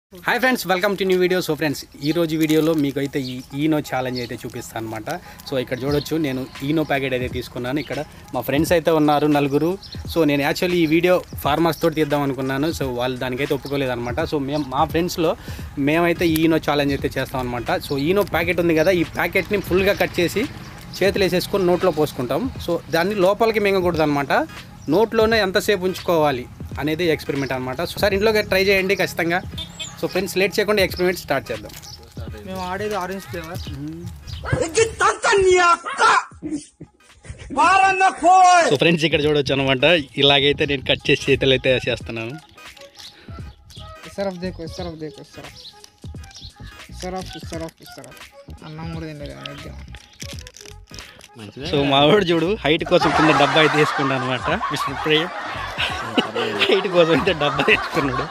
Hi friends welcome to new video so friends ఈ రోజు వీడియోలో మీకు అయితే ఈ ఈనో ఛాలెంజ్ అయితే చూపిస్తాను అనమాట సో ఇక్కడ చూడొచ్చు నేను ఈనో ప్యాకెట్ అయితే తీసుకున్నాను ఇక్కడ మా ఫ్రెండ్స్ అయితే ఉన్నారు నలుగురు సో నేను యాక్చువల్లీ ఈ వీడియో ఫార్మర్స్ తోటి తీద్దాం అనుకున్నాను సో వాళ్ళు దానికైతే ఒప్పుకోలేదు అనమాట సో మేము మా ఫ్రెండ్స్లో మేమైతే ఈ ఈనో ఛాలెంజ్ అయితే చేస్తాం అనమాట సో ఈనో ప్యాకెట్ ఉంది కదా ఈ ప్యాకెట్ని ఫుల్గా కట్ చేసి చేతులు వేసేసుకొని నోట్లో పోసుకుంటాం సో దాన్ని లోపలికి మింగకూడదు అనమాట నోట్లోనే ఎంతసేపు ఉంచుకోవాలి అనేది ఎక్స్పెరిమెంట్ అనమాట సో సార్ ఇంట్లోకి ట్రై చేయండి ఖచ్చితంగా సో ఫ్రెండ్స్ లేట్ చేయకుండా ఎక్స్పెరిమెంట్ స్టార్ట్ చేద్దాం మేము ఆడేది ఆరెంజ్ ఫ్లేవర్ సో ఫ్రెండ్స్ ఇక్కడ చూడొచ్చు అనమాట ఇలాగైతే నేను కట్ చేసి చేతులు అయితే చేస్తున్నాను ఇసరఫ్ దేకు ఇసరఫ్ దేకు ఇసరఫ్ ఇసరఫ్ ఇసరఫ్ ఇసరఫ్ అన్నం కూడా తినలేదు నైద్యం సో మా వాడు చూడు హైట్ కోసం కింద డబ్బా అయితే వేసుకున్నాడు అనమాట మిస్టర్ ప్రేమ్ హైట్ కోసం అయితే డబ్బా వేసుకున్నాడు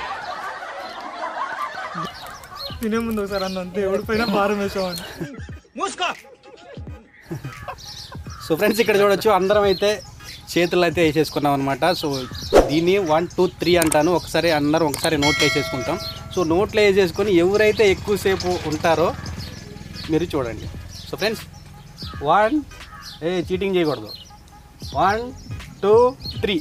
తినే ముందు ఒకసారి అన్న అంతే ఎవడిపోయినా భారం వేసామని సో ఫ్రెండ్స్ ఇక్కడ చూడొచ్చు అందరం అయితే చేతులు అయితే వేసేసుకున్నాం అనమాట సో దీన్ని వన్ టూ త్రీ అంటాను ఒకసారి అందరం ఒకసారి నోట్లో వేసేసుకుంటాం సో నోట్లో వేసేసుకొని ఎవరైతే ఎక్కువసేపు ఉంటారో మీరు చూడండి సో ఫ్రెండ్స్ వన్ ఏ చీటింగ్ చేయకూడదు వన్ టూ త్రీ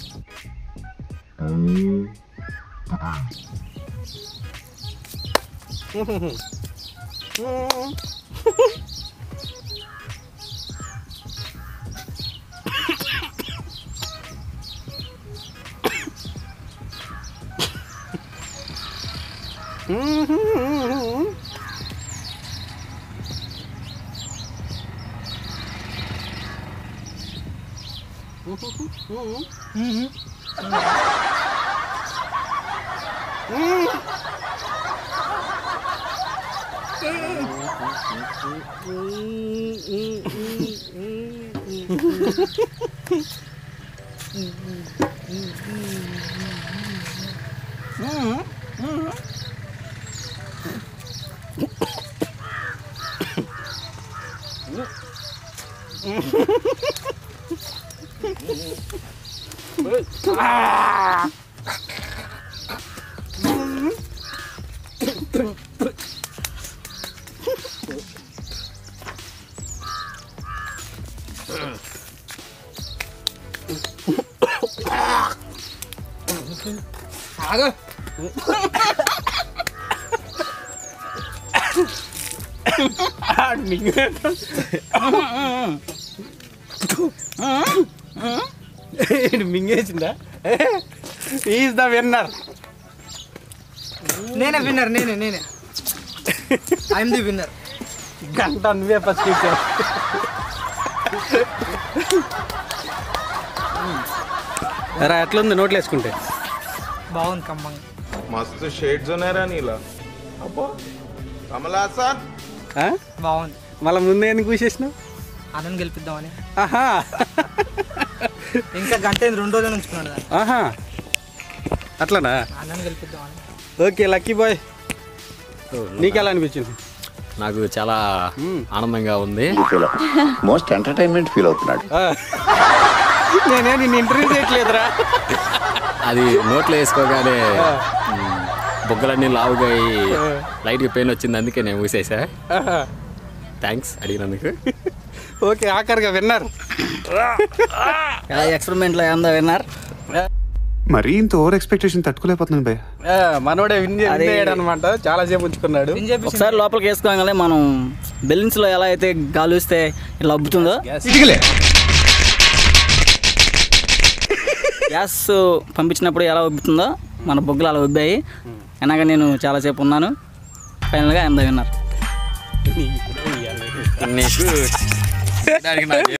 ఆగ మింగేసిందా ఈజ్ ద విన్నర్ నేనే విన్నర్ నేనే నేనే ఐఎమ్ ది విన్నర్ గంట నువ్వే ఫస్ట్ ఇచ్చావు రా ఎట్లుంది నోట్లు వేసుకుంటే బాగుంది కమ్మంగా मस्त शेड जो नाही रा नीला अप्पा कमला असा ఆ? బాగుంది మళ్ళీ ముందే ఎందుకు కూసేసినావు అన్నం గెలిపిద్దామని ఆహా ఇంకా గంట అయింది రెండు రోజులు ఉంచుకున్నాడు దాన్ని ఆహా అట్లనా అన్నం గెలిపిద్దామని ఓకే లక్కీ బాయ్ నీకు ఎలా అనిపించింది నాకు చాలా ఆనందంగా ఉంది మోస్ట్ ఎంటర్టైన్మెంట్ ఫీల్ అవుతున్నాడు ఆ. నేనే నిన్ను ఇంటర్వ్యూ చేయట్లేదురా అది నోట్లో వేసుకోగానే మ్, బొగ్గలన్నీ లావుగా అయ్యి లైట్గా పెయిన్ వచ్చింది అందుకే నేను ఊసేసా ఆహా. థ్యాంక్స్ అడిగినందుకు ఓకే ఆఖరిగా విన్నారు ఎక్స్పెరిమెంట్లో ఏందో విన్నారు మరీ ఇంత ఓవర్ ఎక్స్పెక్టేషన్ తట్టుకోలేకపోతున్నాను భయ్య మనోడే విన్ అనమాట చాలా సేపు ఉంచుకున్నాడు ఏం చెప్పి ఒకసారి లోపలికి వేసుకోగానే మనం బెలూన్స్లో ఎలా అయితే గాలి వస్తే ఇలా అబ్బుతుందో గ్యాస్ పంపించినప్పుడు ఎలా ఉబ్బుతుందో మన బొగ్గులు అలా ఉబ్బాయి అయినాక నేను చాలాసేపు ఉన్నాను ఫైనల్గా ఎంత విన్నారు నీకు దానికి నాకు